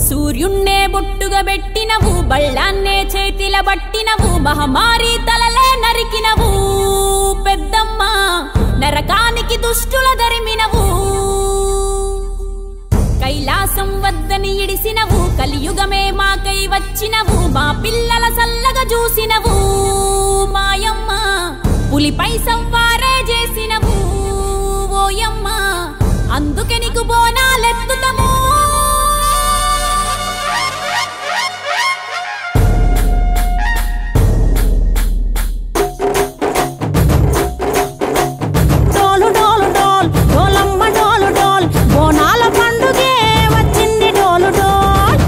సూర్యున్నే బొట్టుగా పెట్టినవు బళ్ళాన్నే చేతిల బట్టినవు మహమారి తలలే నరికినవు పెద్దమ్మ నరకానికి దుష్టుల దరిమినవు కైలాసం వద్దని ఇడిసినవు కలియుగమే మాకై వచ్చినవు మా పిల్లల సల్లగా చూసినవు మాయమ్మ పులిపై సంవారే చేసినవు ఓయమ్మ అందుకే నీకు బోనాలెత్తుతము డోలు డోలు డోల్ డోలమ్మ డోలు డోల్ బోనాల పండుగే వచ్చింది డోలు డోల్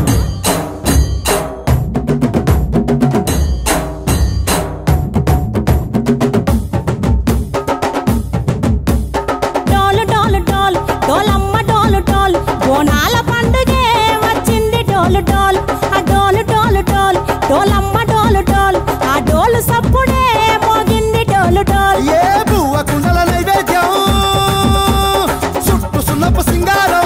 డోలు డోలు డోల్ డోలమ్మ డోలు డోల్ బోనాల పండుగే వచ్చింది డోలు డోల్ ఆ డోలు డోలు డోల్ డోలమ్మ డోలు డోల్ ఆ డోలు సప్పుడే మోగింది డోలు డోల్ ఏ బువ్వ కుండల నైవేద్యం చుట్టు సున్నపు సింగారం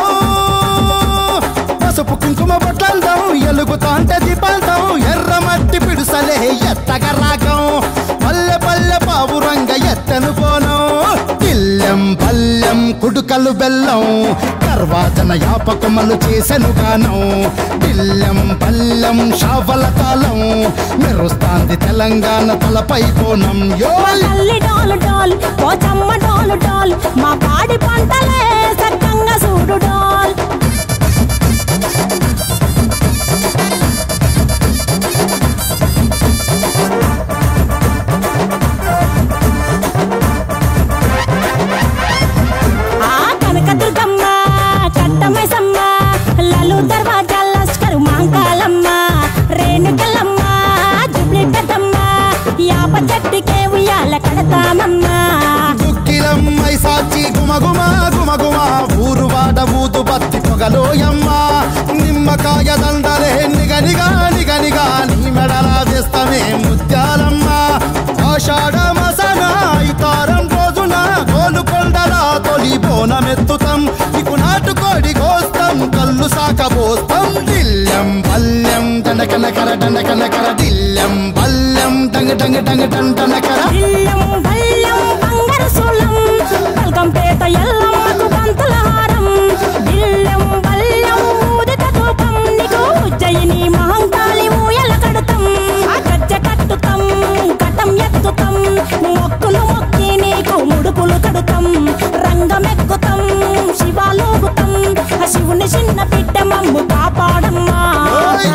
పసుపు కుంకుమ బొట్లందం ఎలుగుతాంటే దీపాంతం ఎర్ర మట్టి పిడుసలే ఎత్తగ రాగం పల్లె పల్లె పావురంగ ఎత్తను పోనం ఇల్లెం పల్లెం కుడుకలు బెల్లం కర్వాచన యాపకమలు చేసెను గానం ఇల్లెం పల్లెం షావల తాళం మెరుస్తాంది తెలంగాణ తలపై కోణం మా యోల్ తల్లి డోలు డోల్ పోచమ్మ డోలు డోల్ మా పాడి పంటలే సక్కంగా చూడు డోల్ ఆ కనకదుర్గమ్మ కట్టమైసమ్మ లలు దర్వాజా లస్కరు మాంకాలమ్మ రేణుకలమ్మ జుబ్లి పెద్దమ్మ యాప చెట్టుకే ఉయ్యాల కడతామమ్మ దుక్కిలమ్మై సాచి గుమగుమ గుమగుమ ఊరు వాడ ఊదు బత్తి పొగలోయమ్మ నిమ్మకాయ దండలే నిగనిగా నిగనిగా నీ మెడల వేస్తమే ముత్యాలమ్మ ఆషాఢ మసన ఇతారం రోజున గోలుకొండల తొలి బోనమెత్తుతాం నీకు నాటుకోడి కోస్తాం కళ్ళు సాకబోస్తాం దిల్లెం పల్లెం దండకనకర దండకనకర దిల్లెం పల్లెం డంగ డంగ డంగ డండనకర ఇల్లం బల్లం బంగారు సూలం పల్కంపేట ఎల్లమ్మకు పంతుల హారం ఇల్లం బల్లం ఊదిత ధూపం నీకు ఉజ్జయిని మహంకాళి ఊయల కడుతాం ఆ గజ్జ కట్టుతాం కటం ఎత్తుతాం మొక్కులు మొక్కి నీకు ముడుపులు కడుతాం రంగమెక్కుతాం శివాలోగుతాం ఆ శివుని చిన్న బిడ్డ మమ్ము కాపాడమ్మా ఓయ్!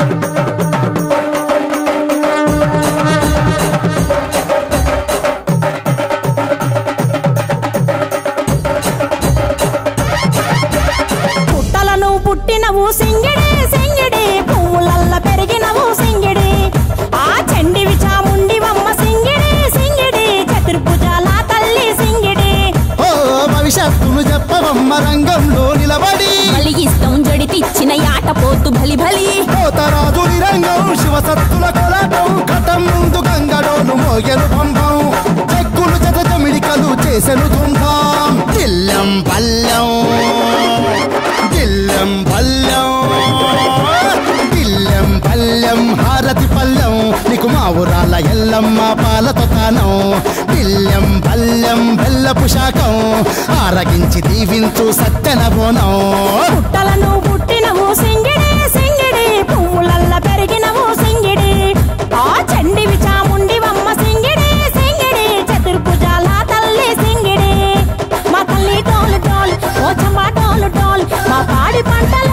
పుట్టలను పుట్టినవు సింగిడి సింగిడి పువ్వులల్ల పెరిగినవు సింగిడి ఆ చండివి చాముండివమ్మ సింగిడి సింగిడి చతుర్భుజాల తల్లి సింగిడి ఓ భవిష్యత్తును చెప్పవమ్మ రంగంలో నిలబడి బలిగిస్తాం జడితిచ్చిన యాట పోతు బలి బలి కోతరాజు రంగం శివసత్తుల కొలాటం కటం ముందు గంగడోను మోగెను పంపం చెక్కులు జత జమిడికలు చేసెను దుందాం దిల్లం పల్లెం దిల్లం పల్లెం దిల్లం పల్లెం హారతి పల్లెం నీకు మా ఊరాల ఎల్లమ్మ పాలతో తానం దిల్లం పల్లెం బెల్లపు శాఖం ఆరగించి దీవించు సత్తెన బోనం పుట్టలను పుట్టినవు సింగిడి సింగిడి పువ్వులల్ల పెరిగినవు సింగిడి ఆ చండివి చాముండివమ్మ సింగిడి సింగిడి చతుర్భుజాల తల్లి సింగిడి మా తల్లి టోలు టోల్ ఓ చంబా టోలు టోల్ మా పాడి పంటల